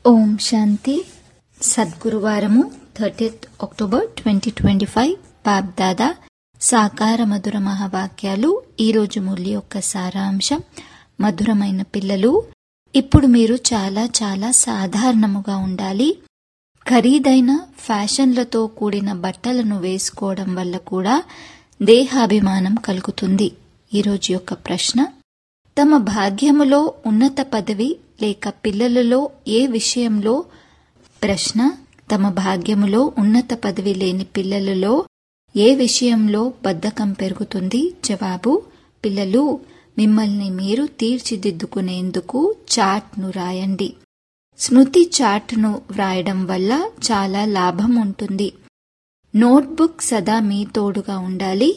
ఓం శాంతి సద్గురువారము thirtieth October twenty twenty five BapDada సాకార మధుర మహావాక్యాలు ఈరోజు మురళి యొక్క సారాంశం మధురమైన పిల్లలు ఇప్పుడు మీరు చాలా చాలా సాధారణముగా ఉండాలి ఖరీదైన ఫ్యాషన్లతో కూడిన బట్టలను వేసుకోవడం వల్ల కూడా దేహాభిమానం కలుగుతుంది ఈరోజు యొక్క ప్రశ్న తమ భాగ్యములో ఉన్నత పదవి లేక పిల్లలలో ఏ విషయంలో ప్రశ్న తమ భాగ్యములో ఉన్నత పదవి లేని పిల్లలలో ఏ విషయంలో బద్ధకం పెరుగుతుంది జవాబు పిల్లలు మిమ్మల్ని మీరు తీర్చిదిద్దుకునేందుకు చాట్ను రాయండి స్మృతి చాట్ను వ్రాయడం వల్ల చాలా లాభం ఉంటుంది నోట్బుక్ సదా మీ తోడుగా ఉండాలి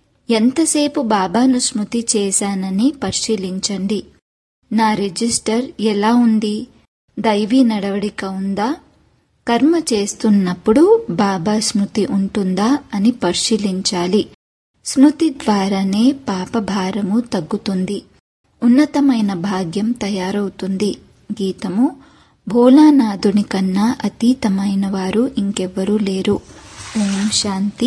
ఎంతసేపు బాబాను స్మృతి చేశానని పరిశీలించండి నా రిజిస్టర్ ఎలా ఉంది దైవీ నడవడిక ఉందా కర్మ చేస్తున్నప్పుడు బాబా స్మృతి ఉంటుందా అని పరిశీలించాలి స్మృతి ద్వారానే పాప భారము తగ్గుతుంది ఉన్నతమైన భాగ్యం తయారవుతుంది గీతము భోలానాథుని కన్నా అతీతమైన వారు ఇంకెవ్వరూ లేరు ఓం శాంతి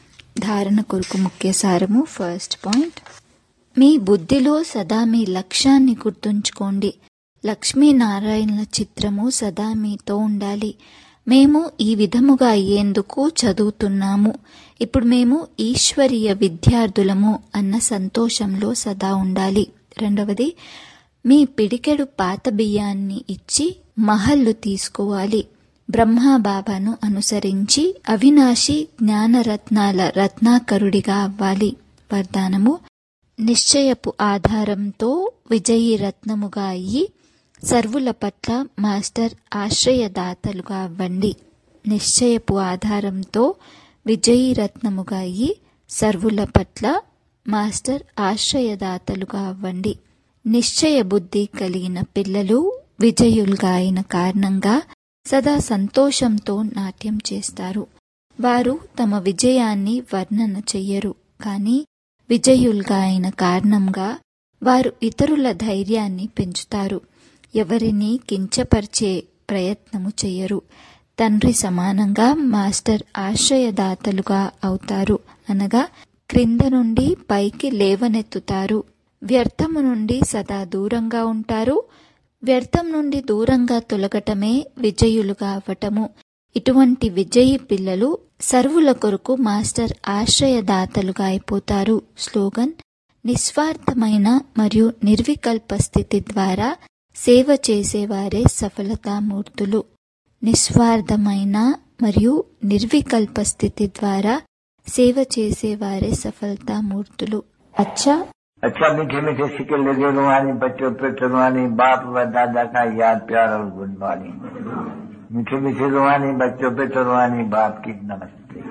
ధారణ కొరకు ముఖ్య సారము ఫస్ట్ పాయింట్ మీ బుద్ధిలో సదా మీ లక్ష్యాన్ని గుర్తుంచుకోండి లక్ష్మీనారాయణల చిత్రము సదా మీతో ఉండాలి మేము ఈ విధముగా అయ్యేందుకు చదువుతున్నాము ఇప్పుడు మేము ఈశ్వరీయ విద్యార్థులము అన్న సంతోషంలో సదా ఉండాలి రెండవది మీ పిడికెడు పాత బియ్యాన్ని ఇచ్చి మహల్లు తీసుకోవాలి బ్రహ్మాబాబాను అనుసరించి అవినాశి జ్ఞానరత్నాల రత్నాకరుడిగా అవ్వాలి వరదానము నిశ్చయపు ఆధారంతో విజయీ రత్నముగా అయ్యి సర్వుల పట్ల మాస్టర్ ఆశ్రయదాతలుగా అవ్వండి నిశ్చయపు ఆధారంతో విజయీ రత్నముగా అయ్యి సర్వుల పట్ల మాస్టర్ ఆశ్రయదాతలుగా అవ్వండి నిశ్చయ బుద్ధి కలిగిన పిల్లలు విజయులుగా అయిన కారణంగా సదా సంతోషంతో నాట్యం చేస్తారు వారు తమ విజయాన్ని వర్ణన చెయ్యరు కానీ విజయులుగా అయిన కారణంగా వారు ఇతరుల ధైర్యాన్ని పెంచుతారు ఎవరిని కించపరిచే ప్రయత్నము చెయ్యరు తండ్రి సమానంగా మాస్టర్ ఆశ్రయదాతలుగా అవుతారు అనగా క్రింద నుండి పైకి లేవనెత్తుతారు వ్యర్థము నుండి సదా దూరంగా ఉంటారు వ్యర్థం నుండి దూరంగా తొలగటమే విజయులుగా అవ్వటము ఇటువంటి విజయి పిల్లలు సర్వుల కొరకు మాస్టర్ ఆశ్రయదాతలుగా అయిపోతారు స్లోగన్ నిస్వార్థమైన మరియు నిర్వికల్ప స్థితి ద్వారా సేవ చేసేవారే సఫలతామూర్తులు నిస్వార్థమైన మరియు నిర్వికల్ప స్థితి ద్వారా సేవ చేసేవారే సఫలతామూర్తులు అచ్చా अच्छा मीठे मीठे सिक्के लगे रुहानी बच्चों पे रुहानी बाप व दादा का याद प्यार और गुड मॉर्निंग मीठे मीठे रुहानी बच्चों पे रुहानी बाप की नमस्ते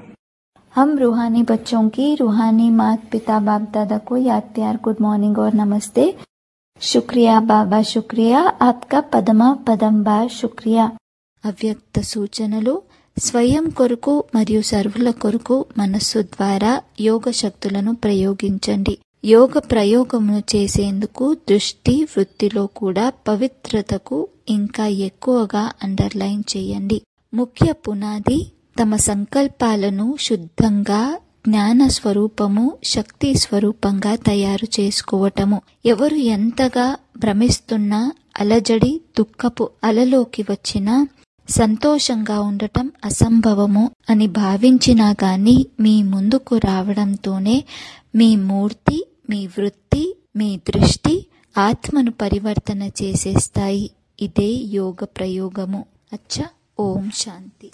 हम रूहानी बच्चों की रूहानी माता पिता बाप दादा को याद प्यार गुड मॉर्निंग और नमस्ते शुक्रिया बाबा शुक्रिया आपका పదమా పదం బార్ శుక్రియా అవ్యక్త సూచనలు స్వయం కొరకు మరియు సర్వుల కొరకు మనస్సు ద్వారా యోగ శక్తులను ప్రయోగించండి యోగ ప్రయోగమును చేసేందుకు దృష్టి వృత్తిలో కూడా పవిత్రతకు ఇంకా ఎక్కువగా అండర్లైన్ చేయండి ముఖ్య పునాది తమ సంకల్పాలను శుద్ధంగా జ్ఞాన స్వరూపము శక్తి స్వరూపంగా తయారు చేసుకోవటము ఎవరు ఎంతగా భ్రమిస్తున్నా అలజడి దుఃఖపు అలలోకి వచ్చినా సంతోషంగా ఉండటం అసంభవము అని భావించినా గాని మీ ముందుకు రావడంతోనే మీ మూర్తి మీ వృత్తి మీ దృష్టి ఆత్మను పరివర్తన చేసేస్తాయి ఇదే యోగ ప్రయోగము అచ్చా ఓం శాంతి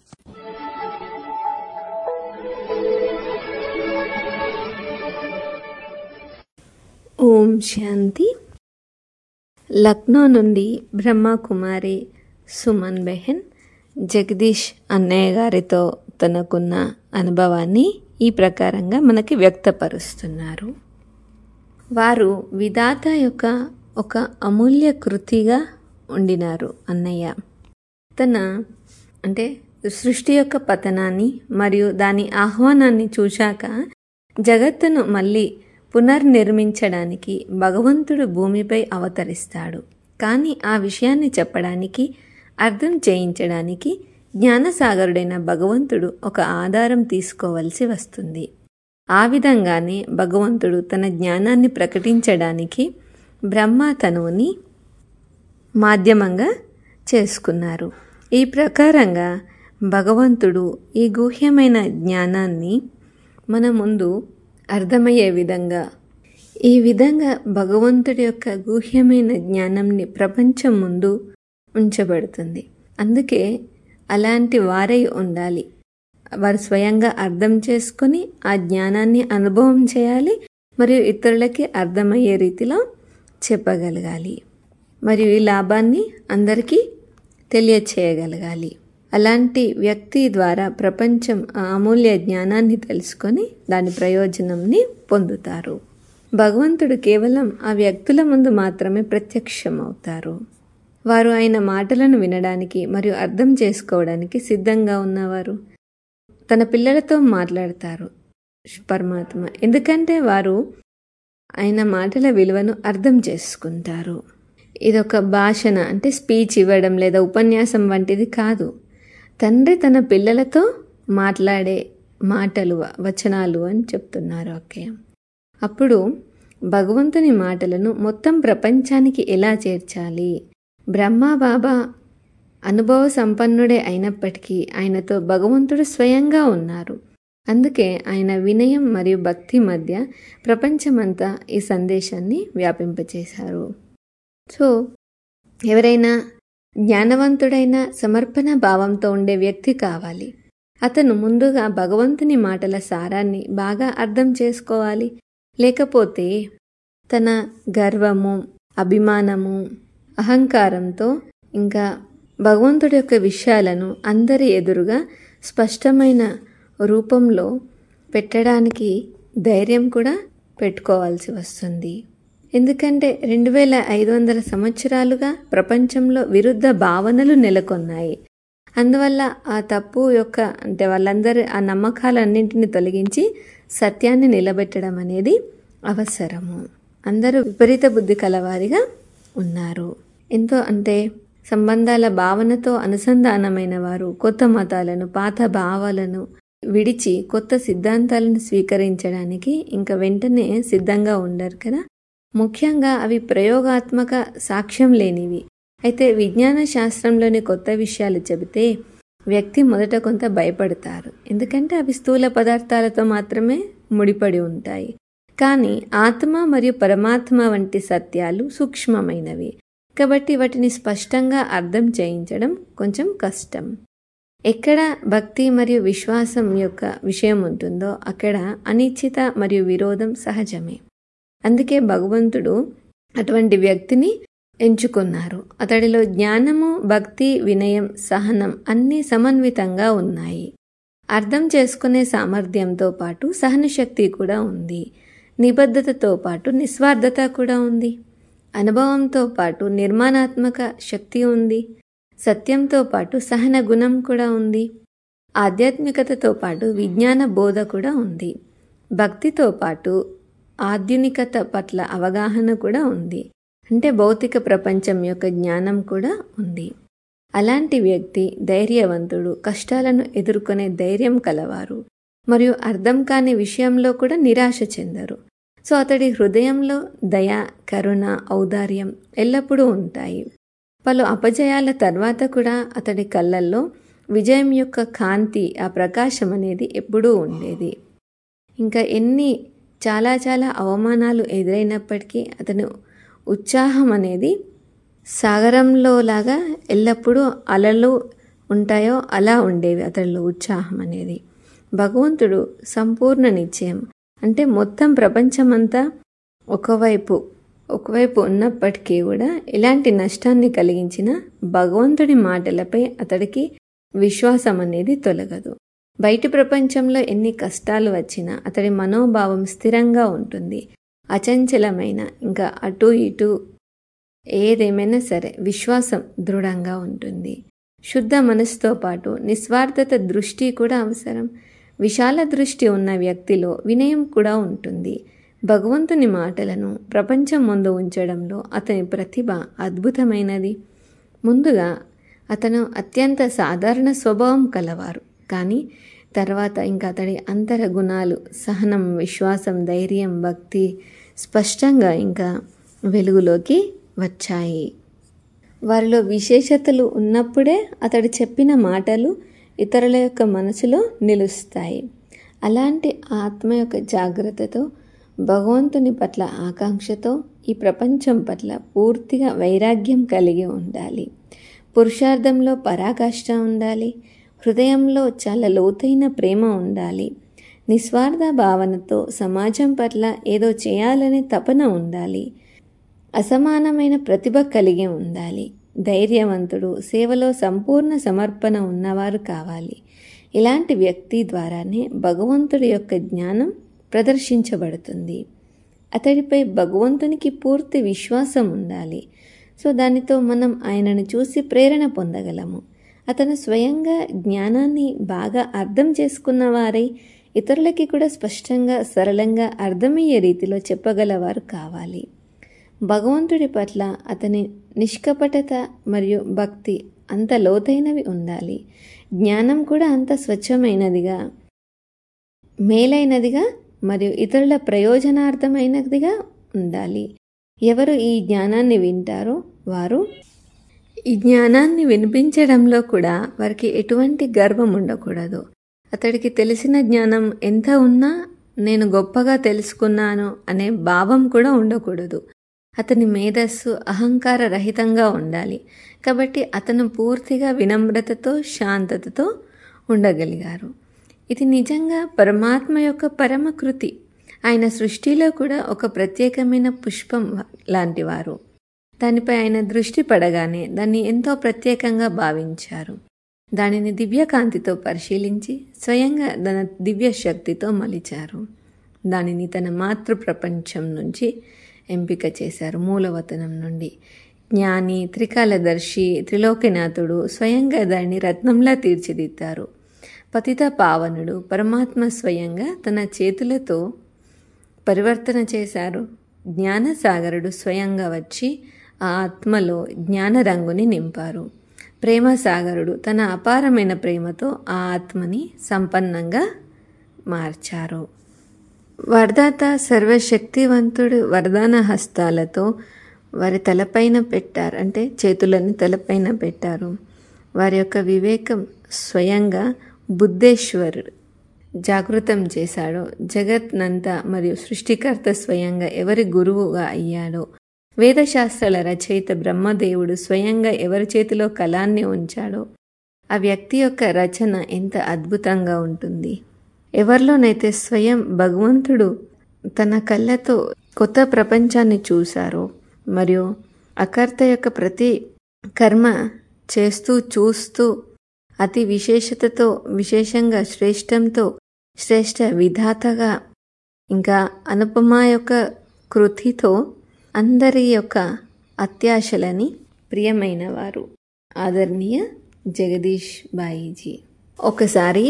ఓం శాంతి లక్నో నుండి బ్రహ్మకుమారి సుమన్ బెహెన్ జగదీష్ అన్నయ్య గారితో తనకున్న అనుభవాన్ని ఈ ప్రకారంగా మనకి వ్యక్తపరుస్తున్నారు వారు విధాత యొక్క ఒక అమూల్య కృతిగా ఉండినారు అన్నయ్య తన అంటే సృష్టి యొక్క పతనాన్ని మరియు దాని ఆహ్వానాన్ని చూశాక జగత్తును మళ్ళీ పునర్నిర్మించడానికి భగవంతుడు భూమిపై అవతరిస్తాడు కానీ ఆ విషయాన్ని చెప్పడానికి అర్థం చేయించడానికి జ్ఞానసాగరుడైన భగవంతుడు ఒక ఆధారం తీసుకోవలసి వస్తుంది ఆ విధంగానే భగవంతుడు తన జ్ఞానాన్ని ప్రకటించడానికి బ్రహ్మ తనువుని మాధ్యమంగా చేసుకున్నారు ఈ ప్రకారంగా భగవంతుడు ఈ గుహ్యమైన జ్ఞానాన్ని మన ముందు అర్థమయ్యే విధంగా ఈ విధంగా భగవంతుడి యొక్క గుహ్యమైన జ్ఞానంని ప్రపంచం ముందు ఉంచబడుతుంది అందుకే అలాంటి వారై ఉండాలి వారు స్వయంగా అర్థం చేసుకొని ఆ జ్ఞానాన్ని అనుభవం చేయాలి మరియు ఇతరులకి అర్థమయ్యే రీతిలో చెప్పగలగాలి మరియు ఈ లాభాన్ని అందరికీ తెలియచేయగలగాలి అలాంటి వ్యక్తి ద్వారా ప్రపంచం ఆ అమూల్య జ్ఞానాన్ని తెలుసుకొని దాని ప్రయోజనంని పొందుతారు భగవంతుడు కేవలం ఆ వ్యక్తుల ముందు మాత్రమే ప్రత్యక్షమవుతారు వారు ఆయన మాటలను వినడానికి మరియు అర్థం చేసుకోవడానికి సిద్ధంగా ఉన్నవారు తన పిల్లలతో మాట్లాడతారు పరమాత్మ ఎందుకంటే వారు ఆయన మాటల విలువను అర్థం చేసుకుంటారు ఇదొక భాషణ అంటే స్పీచ్ ఇవ్వడం లేదా ఉపన్యాసం వంటిది కాదు తండ్రి తన పిల్లలతో మాట్లాడే మాటలు వచనాలు అని చెప్తున్నారు ఓకే అప్పుడు భగవంతుని మాటలను మొత్తం ప్రపంచానికి ఎలా చేర్చాలి బ్రహ్మ బాబా అనుభవ సంపన్నుడే అయినప్పటికీ ఆయనతో భగవంతుడు స్వయంగా ఉన్నారు అందుకే ఆయన వినయం మరియు భక్తి మధ్య ప్రపంచమంతా ఈ సందేశాన్ని వ్యాపింపచేశారు సో ఎవరైనా జ్ఞానవంతుడైన సమర్పణ భావంతో ఉండే వ్యక్తి కావాలి అతను ముందుగా భగవంతుని మాటల సారాన్ని బాగా అర్థం చేసుకోవాలి లేకపోతే తన గర్వము అభిమానము అహంకారంతో ఇంకా భగవంతుడి యొక్క విషయాలను అందరి ఎదురుగా స్పష్టమైన రూపంలో పెట్టడానికి ధైర్యం కూడా పెట్టుకోవాల్సి వస్తుంది ఎందుకంటే రెండు వేల ఐదు వందల సంవత్సరాలుగా ప్రపంచంలో విరుద్ధ భావనలు నెలకొన్నాయి అందువల్ల ఆ తప్పు యొక్క అంటే వాళ్ళందరి ఆ నమ్మకాలన్నింటిని తొలగించి సత్యాన్ని నిలబెట్టడం అనేది అవసరము అందరూ విపరీత బుద్ధి కలవారిగా ఉన్నారు ఎంతో అంటే సంబంధాల భావనతో అనుసంధానమైన వారు కొత్త మతాలను పాత భావాలను విడిచి కొత్త సిద్ధాంతాలను స్వీకరించడానికి ఇంకా వెంటనే సిద్ధంగా ఉండరు కదా ముఖ్యంగా అవి ప్రయోగాత్మక సాక్ష్యం లేనివి అయితే విజ్ఞాన శాస్త్రంలోని కొత్త విషయాలు చెబితే వ్యక్తి మొదట కొంత భయపడతారు ఎందుకంటే అవి స్థూల పదార్థాలతో మాత్రమే ముడిపడి ఉంటాయి కానీ ఆత్మ మరియు పరమాత్మ వంటి సత్యాలు సూక్ష్మమైనవి కాబట్టి వాటిని స్పష్టంగా అర్థం చేయించడం కొంచెం కష్టం ఎక్కడ భక్తి మరియు విశ్వాసం యొక్క విషయం ఉంటుందో అక్కడ అనిశ్చిత మరియు విరోధం సహజమే అందుకే భగవంతుడు అటువంటి వ్యక్తిని ఎంచుకున్నారు అతడిలో జ్ఞానము భక్తి వినయం సహనం అన్నీ సమన్వితంగా ఉన్నాయి అర్థం చేసుకునే సామర్థ్యంతో పాటు సహనశక్తి కూడా ఉంది నిబద్ధతతో పాటు నిస్వార్థత కూడా ఉంది అనుభవంతో పాటు నిర్మాణాత్మక శక్తి ఉంది సత్యంతో పాటు సహన గుణం కూడా ఉంది ఆధ్యాత్మికతతో పాటు విజ్ఞాన బోధ కూడా ఉంది భక్తితో పాటు ఆధునికత పట్ల అవగాహన కూడా ఉంది అంటే భౌతిక ప్రపంచం యొక్క జ్ఞానం కూడా ఉంది అలాంటి వ్యక్తి ధైర్యవంతుడు కష్టాలను ఎదుర్కొనే ధైర్యం కలవారు మరియు అర్థం కాని విషయంలో కూడా నిరాశ చెందరు సో అతడి హృదయంలో దయ కరుణ ఔదార్యం ఎల్లప్పుడూ ఉంటాయి పలు అపజయాల తర్వాత కూడా అతడి కళ్ళల్లో విజయం యొక్క కాంతి ఆ ప్రకాశం అనేది ఎప్పుడూ ఉండేది ఇంకా ఎన్ని చాలా చాలా అవమానాలు ఎదురైనప్పటికీ అతను ఉత్సాహం అనేది సాగరంలో లాగా ఎల్లప్పుడూ అలలు ఉంటాయో అలా ఉండేవి అతడిలో ఉత్సాహం అనేది భగవంతుడు సంపూర్ణ నిశ్చయం అంటే మొత్తం ప్రపంచమంతా ఒకవైపు ఒకవైపు ఉన్నప్పటికీ కూడా ఎలాంటి నష్టాన్ని కలిగించిన భగవంతుడి మాటలపై అతడికి విశ్వాసం అనేది తొలగదు బయటి ప్రపంచంలో ఎన్ని కష్టాలు వచ్చినా అతడి మనోభావం స్థిరంగా ఉంటుంది అచంచలమైన ఇంకా అటు ఇటు ఏదేమైనా సరే విశ్వాసం దృఢంగా ఉంటుంది శుద్ధ మనసుతో పాటు నిస్వార్థత దృష్టి కూడా అవసరం విశాల దృష్టి ఉన్న వ్యక్తిలో వినయం కూడా ఉంటుంది భగవంతుని మాటలను ప్రపంచం ముందు ఉంచడంలో అతని ప్రతిభ అద్భుతమైనది ముందుగా అతను అత్యంత సాధారణ స్వభావం కలవారు కానీ తర్వాత ఇంకా అతడి అంతర గుణాలు సహనం విశ్వాసం ధైర్యం భక్తి స్పష్టంగా ఇంకా వెలుగులోకి వచ్చాయి వారిలో విశేషతలు ఉన్నప్పుడే అతడు చెప్పిన మాటలు ఇతరుల యొక్క మనసులో నిలుస్తాయి అలాంటి ఆత్మ యొక్క జాగ్రత్తతో భగవంతుని పట్ల ఆకాంక్షతో ఈ ప్రపంచం పట్ల పూర్తిగా వైరాగ్యం కలిగి ఉండాలి పురుషార్థంలో పరాకాష్ట ఉండాలి హృదయంలో చాలా లోతైన ప్రేమ ఉండాలి నిస్వార్థ భావనతో సమాజం పట్ల ఏదో చేయాలనే తపన ఉండాలి అసమానమైన ప్రతిభ కలిగి ఉండాలి ధైర్యవంతుడు సేవలో సంపూర్ణ సమర్పణ ఉన్నవారు కావాలి ఇలాంటి వ్యక్తి ద్వారానే భగవంతుడి యొక్క జ్ఞానం ప్రదర్శించబడుతుంది అతడిపై భగవంతునికి పూర్తి విశ్వాసం ఉండాలి సో దానితో మనం ఆయనను చూసి ప్రేరణ పొందగలము అతను స్వయంగా జ్ఞానాన్ని బాగా అర్థం చేసుకున్న వారై ఇతరులకి కూడా స్పష్టంగా సరళంగా అర్థమయ్యే రీతిలో చెప్పగలవారు కావాలి భగవంతుడి పట్ల అతని నిష్కపటత మరియు భక్తి అంత లోతైనవి ఉండాలి జ్ఞానం కూడా అంత స్వచ్ఛమైనదిగా మేలైనదిగా మరియు ఇతరుల ప్రయోజనార్థమైనదిగా ఉండాలి ఎవరు ఈ జ్ఞానాన్ని వింటారో వారు ఈ జ్ఞానాన్ని వినిపించడంలో కూడా వారికి ఎటువంటి గర్వం ఉండకూడదు అతడికి తెలిసిన జ్ఞానం ఎంత ఉన్నా నేను గొప్పగా తెలుసుకున్నాను అనే భావం కూడా ఉండకూడదు అతని మేధస్సు అహంకార రహితంగా ఉండాలి కాబట్టి అతను పూర్తిగా వినమ్రతతో శాంతతతో ఉండగలిగారు ఇది నిజంగా పరమాత్మ యొక్క పరమకృతి ఆయన సృష్టిలో కూడా ఒక ప్రత్యేకమైన పుష్పం లాంటివారు దానిపై ఆయన దృష్టి పడగానే దాన్ని ఎంతో ప్రత్యేకంగా భావించారు దానిని దివ్యకాంతితో పరిశీలించి స్వయంగా తన దివ్య శక్తితో మలిచారు దానిని తన మాతృ ప్రపంచం నుంచి ఎంపిక చేశారు మూలవతనం నుండి జ్ఞాని త్రికాలదర్శి త్రిలోకనాథుడు స్వయంగా దాన్ని రత్నంలా తీర్చిదిద్దారు పతిత పావనుడు పరమాత్మ స్వయంగా తన చేతులతో పరివర్తన చేశారు జ్ఞానసాగరుడు స్వయంగా వచ్చి ఆ ఆత్మలో జ్ఞాన రంగుని నింపారు ప్రేమ సాగరుడు తన అపారమైన ప్రేమతో ఆ ఆత్మని సంపన్నంగా మార్చారు వరదాత సర్వశక్తివంతుడు వరదాన హస్తాలతో వారి తలపైన పెట్టారు అంటే చేతులని తలపైన పెట్టారు వారి యొక్క వివేకం స్వయంగా బుద్ధేశ్వరుడు జాగృతం చేశాడో జగత్నంతా మరియు సృష్టికర్త స్వయంగా ఎవరి గురువుగా అయ్యాడో వేదశాస్త్రాల రచయిత బ్రహ్మదేవుడు స్వయంగా ఎవరి చేతిలో కళాన్ని ఉంచాడో ఆ వ్యక్తి యొక్క రచన ఎంత అద్భుతంగా ఉంటుంది ఎవరిలోనైతే స్వయం భగవంతుడు తన కళ్ళతో కొత్త ప్రపంచాన్ని చూశారో మరియు అకర్త యొక్క ప్రతి కర్మ చేస్తూ చూస్తూ అతి విశేషతతో విశేషంగా శ్రేష్టంతో శ్రేష్ట విధాతగా ఇంకా అనుపమ యొక్క కృతితో అందరి యొక్క అత్యాశలని ప్రియమైన వారు ఆదరణీయ జగదీష్ బాయిజీ ఒకసారి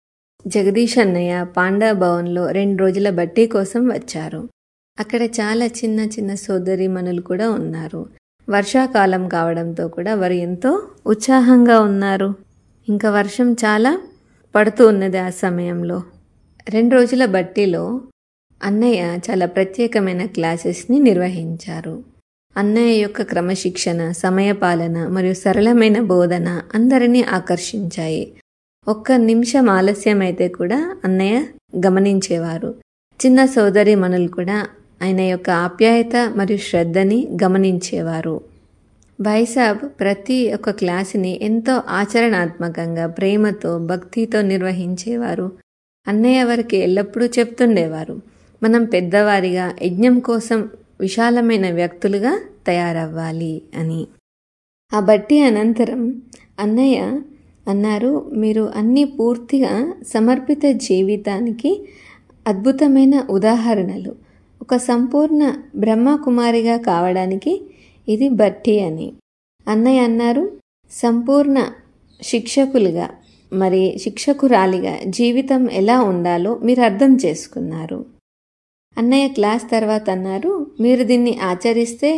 జగదీష్ అన్నయ్య పాండా భవన్లో రెండు రోజుల బట్టి కోసం వచ్చారు అక్కడ చాలా చిన్న చిన్న సోదరి మనులు కూడా ఉన్నారు వర్షాకాలం కావడంతో కూడా వారు ఎంతో ఉత్సాహంగా ఉన్నారు ఇంకా వర్షం చాలా పడుతూ ఉన్నది ఆ సమయంలో రెండు రోజుల బట్టిలో అన్నయ్య చాలా ప్రత్యేకమైన క్లాసెస్ని నిర్వహించారు అన్నయ్య యొక్క క్రమశిక్షణ సమయపాలన మరియు సరళమైన బోధన అందరినీ ఆకర్షించాయి ఒక్క నిమిషం ఆలస్యం అయితే కూడా అన్నయ్య గమనించేవారు చిన్న సోదరి మనులు కూడా ఆయన యొక్క ఆప్యాయత మరియు శ్రద్ధని గమనించేవారు భాయిసాబ్ ప్రతి ఒక్క క్లాసుని ఎంతో ఆచరణాత్మకంగా ప్రేమతో భక్తితో నిర్వహించేవారు అన్నయ్య వారికి ఎల్లప్పుడూ చెప్తుండేవారు మనం పెద్దవారిగా యజ్ఞం కోసం విశాలమైన వ్యక్తులుగా తయారవ్వాలి అని ఆ బట్టి అనంతరం అన్నయ్య అన్నారు మీరు అన్ని పూర్తిగా సమర్పిత జీవితానికి అద్భుతమైన ఉదాహరణలు ఒక సంపూర్ణ బ్రహ్మకుమారిగా కావడానికి ఇది బట్టి అని అన్నయ్య అన్నారు సంపూర్ణ శిక్షకులుగా మరి శిక్షకురాలిగా జీవితం ఎలా ఉండాలో మీరు అర్థం చేసుకున్నారు అన్నయ్య క్లాస్ తర్వాత అన్నారు మీరు దీన్ని ఆచరిస్తే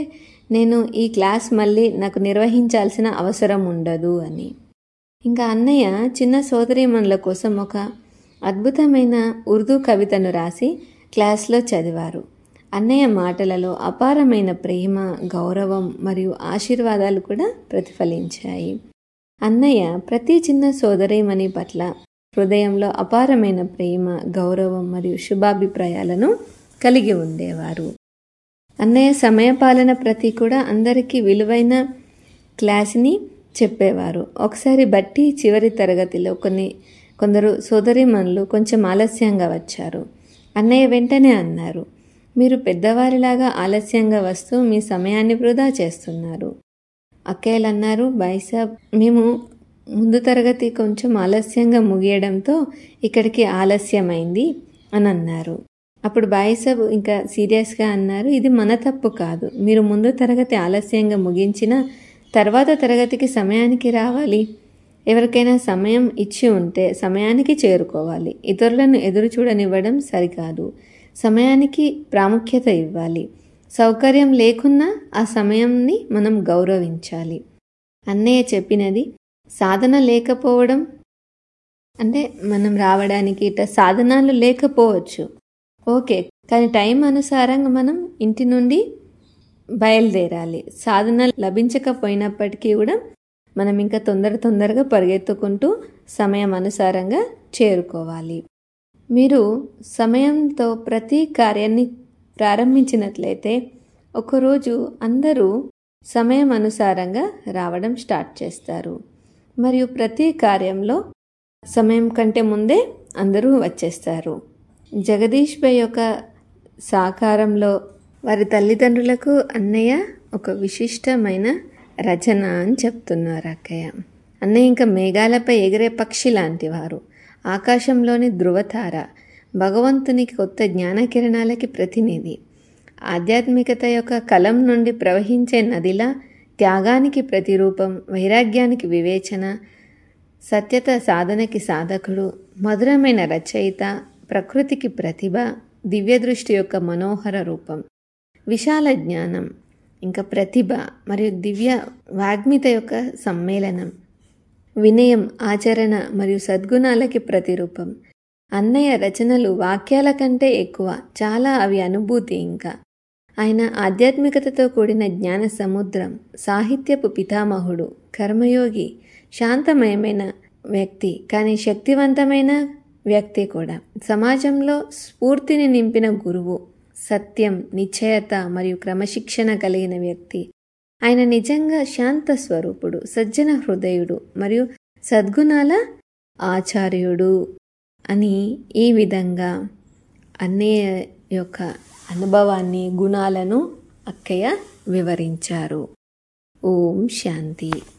నేను ఈ క్లాస్ మళ్ళీ నాకు నిర్వహించాల్సిన అవసరం ఉండదు అని ఇంకా అన్నయ్య చిన్న సోదరీమణుల కోసం ఒక అద్భుతమైన ఉర్దూ కవితను రాసి క్లాస్లో చదివారు అన్నయ్య మాటలలో అపారమైన ప్రేమ గౌరవం మరియు ఆశీర్వాదాలు కూడా ప్రతిఫలించాయి అన్నయ్య ప్రతి చిన్న సోదరీమణి పట్ల హృదయంలో అపారమైన ప్రేమ గౌరవం మరియు శుభాభిప్రాయాలను కలిగి ఉండేవారు అన్నయ్య సమయపాలన ప్రతి కూడా అందరికీ విలువైన క్లాస్ని చెప్పేవారు ఒకసారి బట్టి చివరి తరగతిలో కొన్ని కొందరు సోదరిమణులు కొంచెం ఆలస్యంగా వచ్చారు అన్నయ్య వెంటనే అన్నారు మీరు పెద్దవారిలాగా ఆలస్యంగా వస్తూ మీ సమయాన్ని వృధా చేస్తున్నారు అక్కయ్యలు అన్నారు బైసాబ్ మేము ముందు తరగతి కొంచెం ఆలస్యంగా ముగియడంతో ఇక్కడికి ఆలస్యమైంది అని అన్నారు అప్పుడు బాయిసాబ్ ఇంకా సీరియస్గా అన్నారు ఇది మన తప్పు కాదు మీరు ముందు తరగతి ఆలస్యంగా ముగించిన తర్వాత తరగతికి సమయానికి రావాలి ఎవరికైనా సమయం ఇచ్చి ఉంటే సమయానికి చేరుకోవాలి ఇతరులను ఎదురు చూడనివ్వడం సరికాదు సమయానికి ప్రాముఖ్యత ఇవ్వాలి సౌకర్యం లేకున్నా ఆ సమయంని మనం గౌరవించాలి అన్నయ్య చెప్పినది సాధన లేకపోవడం అంటే మనం రావడానికి ఇట్లా సాధనాలు లేకపోవచ్చు ఓకే కానీ టైం అనుసారంగా మనం ఇంటి నుండి బయలుదేరాలి సాధన లభించకపోయినప్పటికీ కూడా మనం ఇంకా తొందర తొందరగా పరిగెత్తుకుంటూ సమయం అనుసారంగా చేరుకోవాలి మీరు సమయంతో ప్రతి కార్యాన్ని ప్రారంభించినట్లయితే ఒకరోజు అందరూ సమయం అనుసారంగా రావడం స్టార్ట్ చేస్తారు మరియు ప్రతి కార్యంలో సమయం కంటే ముందే అందరూ వచ్చేస్తారు జగదీష్ భాయ్ యొక్క సాకారంలో వారి తల్లిదండ్రులకు అన్నయ్య ఒక విశిష్టమైన రచన అని చెప్తున్నారు అక్కయ్య అన్నయ్య ఇంకా మేఘాలపై ఎగిరే పక్షి లాంటివారు ఆకాశంలోని ధృవతార భగవంతునికి కొత్త జ్ఞానకిరణాలకి ప్రతినిధి ఆధ్యాత్మికత యొక్క కలం నుండి ప్రవహించే నదిలా త్యాగానికి ప్రతిరూపం వైరాగ్యానికి వివేచన సత్యత సాధనకి సాధకుడు మధురమైన రచయిత ప్రకృతికి ప్రతిభ దివ్యదృష్టి యొక్క మనోహర రూపం విశాల జ్ఞానం ఇంకా ప్రతిభ మరియు దివ్య వాగ్మిత యొక్క సమ్మేళనం వినయం ఆచరణ మరియు సద్గుణాలకి ప్రతిరూపం అన్నయ్య రచనలు వాక్యాల కంటే ఎక్కువ చాలా అవి అనుభూతి ఇంకా ఆయన ఆధ్యాత్మికతతో కూడిన జ్ఞాన సముద్రం సాహిత్యపు పితామహుడు కర్మయోగి శాంతమయమైన వ్యక్తి కానీ శక్తివంతమైన వ్యక్తి కూడా సమాజంలో స్ఫూర్తిని నింపిన గురువు సత్యం నిశ్చయత మరియు క్రమశిక్షణ కలిగిన వ్యక్తి ఆయన నిజంగా శాంత స్వరూపుడు సజ్జన హృదయుడు మరియు సద్గుణాల ఆచార్యుడు అని ఈ విధంగా అన్నయ్య యొక్క అనుభవాన్ని గుణాలను అక్కయ్య వివరించారు ఓం శాంతి